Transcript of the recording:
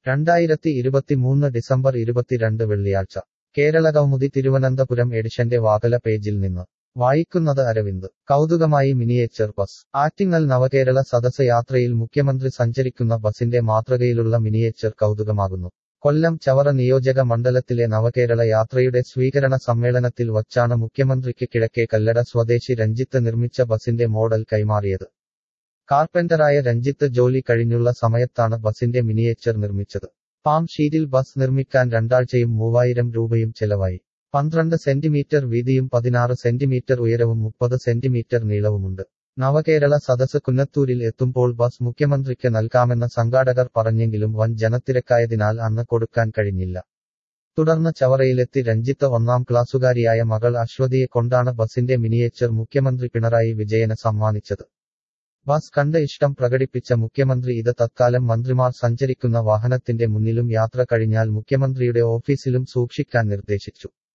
രണ്ടായിരത്തി ഇരുപത്തിമൂന്ന് ഡിസംബർ ഇരുപത്തിരണ്ട് വെള്ളിയാഴ്ച കേരളകൗമുദി തിരുവനന്തപുരം എഡിഷന്റെ വാകല പേജിൽ നിന്ന് വായിക്കുന്നത് അരവിന്ദ് കൗതുകമായി മിനിയേച്ചർ ബസ് ആറ്റിങ്ങൽ നവകേരള സദസ് യാത്രയിൽ മുഖ്യമന്ത്രി സഞ്ചരിക്കുന്ന ബസിന്റെ മാതൃകയിലുള്ള മിനിയേച്ചർ കൗതുകമാകുന്നു കൊല്ലം ചവറ നിയോജക മണ്ഡലത്തിലെ നവകേരള യാത്രയുടെ സ്വീകരണ സമ്മേളനത്തിൽ വച്ചാണ് മുഖ്യമന്ത്രിക്ക് കിഴക്കേ കല്ലട സ്വദേശി രഞ്ജിത്ത് നിർമ്മിച്ച ബസിന്റെ മോഡൽ കൈമാറിയത് കാർപ്പന്ററായ രഞ്ജിത്ത് ജോലി കഴിഞ്ഞുള്ള സമയത്താണ് ബസിന്റെ മിനിയേച്ചർ നിർമ്മിച്ചത് പാം ഷീറ്റിൽ ബസ് നിർമ്മിക്കാൻ രണ്ടാഴ്ചയും മൂവായിരം രൂപയും ചെലവായി പന്ത്രണ്ട് സെന്റിമീറ്റർ വീതിയും പതിനാറ് സെന്റിമീറ്റർ ഉയരവും മുപ്പത് സെന്റിമീറ്റർ നീളവുമുണ്ട് നവകേരള സദസ് കുന്നത്തൂരിൽ എത്തുമ്പോൾ ബസ് മുഖ്യമന്ത്രിക്ക് നൽകാമെന്ന് സംഘാടകർ പറഞ്ഞെങ്കിലും വൻ ജനത്തിരക്കായതിനാൽ അന്ന് കൊടുക്കാൻ കഴിഞ്ഞില്ല തുടർന്ന് ചവറയിലെത്തി രഞ്ജിത്ത് ഒന്നാം ക്ലാസ്സുകാരിയായ മകൾ അശ്വതിയെ കൊണ്ടാണ് ബസിന്റെ മിനിയേച്ചർ മുഖ്യമന്ത്രി പിണറായി വിജയന് സമ്മാനിച്ചത് ബസ് കണ്ട് ഇഷ്ടം പ്രകടിപ്പിച്ച മുഖ്യമന്ത്രി ഇത് തത്കാലം മന്ത്രിമാർ സഞ്ചരിക്കുന്ന വാഹനത്തിന്റെ മുന്നിലും യാത്ര കഴിഞ്ഞാൽ മുഖ്യമന്ത്രിയുടെ ഓഫീസിലും സൂക്ഷിക്കാൻ നിർദ്ദേശിച്ചു